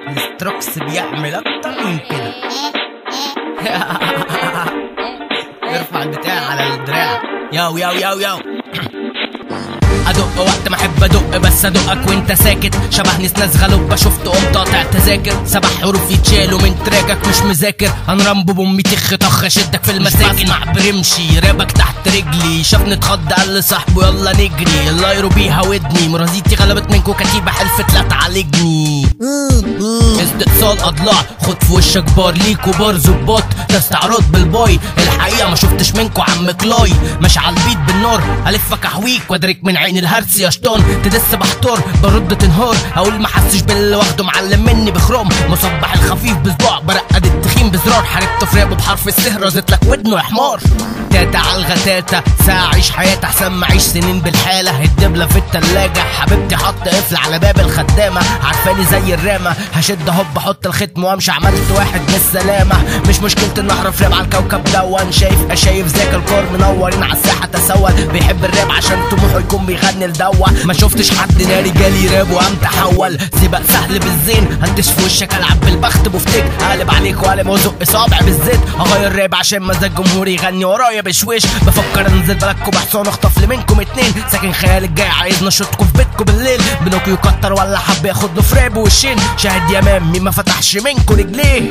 الستروكس بيعمل اكتر من كده ارفع البتاع على الدراع ياو ياو ياو ياو ادق وقت ما احب ادق بس ادقك وانت ساكت شبه ناس غلوبة شفت قمت قاطع تذاكر سبع حروف يتشالوا من تراكك مش مذاكر هنرمبو بامي تخ طخ اشدك في المساكن اسمع برمشي رابك تحت رجلي شافني اتخض قال لصاحبه يلا نجري اللايرو بيها ودني مرازيتي غلبت منكو كتيبة حلفت لا تعالجني استئصال اضلاع خد في وشك بار ليكو بار ظباط ده استعراض بالباي الحقيقه ما شفتش منكو عم كلاي مش على البيت بالنار الفك احويك وادرك من عين الهرس يا شطان تدس بحتار برد تنهار اقول ما حسش باللي واخده معلم مني بخروم مصبح الخفيف بصباع برقد التخين بزرار حاربته في رابه بحرف السهر رزت لك ودنه يا حمار تاتا على الغتاتة ساعة عيش حياتي احسن ما اعيش سنين بالحالة الدبلة في التلاجة حبيبتي حط قفل على باب الخدامة عارفاني زي الرامة هشد هوب احط الختم وامشي عملت واحد بالسلامة مش مشكلة ان احرف راب على الكوكب دون شايف اشايف ذاك الكور منورين على الساحة تسول بيحب الراب عشان طموحه يكون بيغني لدوا ما شفتش حد ناري جالي راب وقام تحول سيبك سهل بالزين هندش في وشك العب بالبخت بفتك اقلب عليك واقلب وازق صابع بالزيت اغير راب عشان مزاج جمهوري يغني ورايا بشويش بفكر انزل بلدكم بحصان اخطف لي منكم اتنين ساكن خيال الجاي عايز نشطكم في بيتكم بالليل بنوكيو يكتر ولا حب ياخد له في راب وشين شاهد يا مام مين ما فتحش منكم رجليه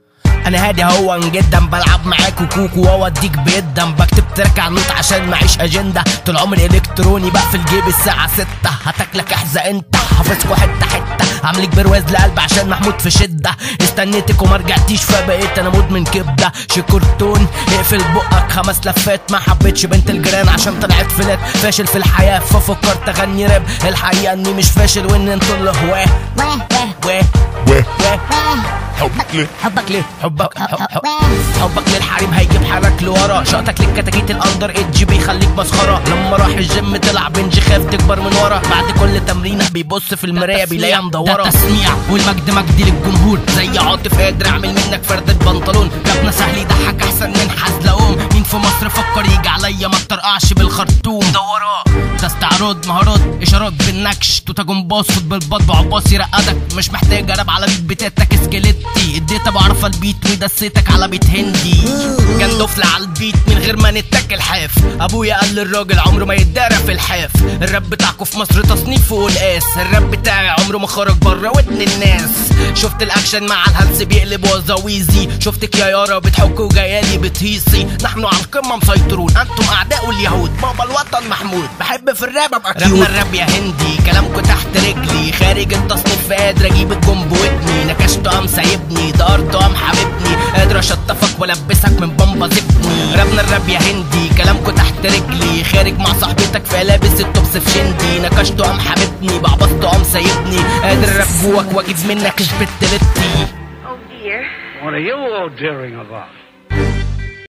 انا هادي هون جدا بلعب معاكوا كوكو واوديك بيدا بكتب تراك على النوت عشان معيش اجنده طول عمري الكتروني بقفل جيب الساعه ستة هتاكلك احزى انت حافظكوا حته حته عاملك برواز لقلب عشان محمود في شده استنيتك وما رجعتيش فبقيت انا مدمن كبده شكرتون اقفل بقك خمس لفات ما حبيتش بنت الجيران عشان طلعت فلات فاشل في الحياه ففكرت اغني راب الحقيقه اني مش فاشل وان انتوا اللي هواه واه واه واه واه واه حبك ليه حبك ليه حبك حب- حب- حبك للحريم هيجيب حالك لورا شقتك للكتاكيت الاندر ايدج بيخليك مسخره لما راح الجيم طلع بنج خاف تكبر من ورا بعد كل تمرينه بيبص في المرايه بيلاقيها مدوره ده تسميع والمجد مجدي للجمهور زي عاطف قادر اعمل منك فردة بنطلون جبنا سهل يضحك احسن من حزلقوم مين في مصر فكر يجي عليا ما ترقعش بالخرطوم دوراه ده استعراض مهارات اشارات بالنكش توتا جمباز خد بالبط بعباص يرقدك مش محتاج اراب على بيت بتاتك سكيلتي اديت ابو عرفه البيت ودسيتك على بيت هندي كان دفل على البيت من غير ما نتاكل حاف ابويا قال للراجل عمره ما يتدارى في الحاف الراب بتاعكوا في مصر تصنيف وقلقاس الراب بتاعي عمره ما خرج بره ودن الناس شفت الاكشن مع الهلس بيقلب وزاويزي شفتك يا يارا بتحك وجايالي بتهيصي نحن على القمه مسيطرون انتم اعداء اليهود بابا الوطن محمود بحب في الراب ابقى رابنا الراب يا هندي كلامكوا تحت رجلي خارج التصنيف قادر اجيب الجنب ودني نكشته قام سايبني دارته قام حبيبني قادر اشطفك والبسك من بامبا زبني رابنا الراب يا هندي كلامكوا تحت رجلي خارج مع صاحبتك في لابس التوبس في شندي نكشته قام حبيبني بعبطته قام سايبني قادر الراب جواك واجيب منك البت لتي Oh dear. What are you all daring about?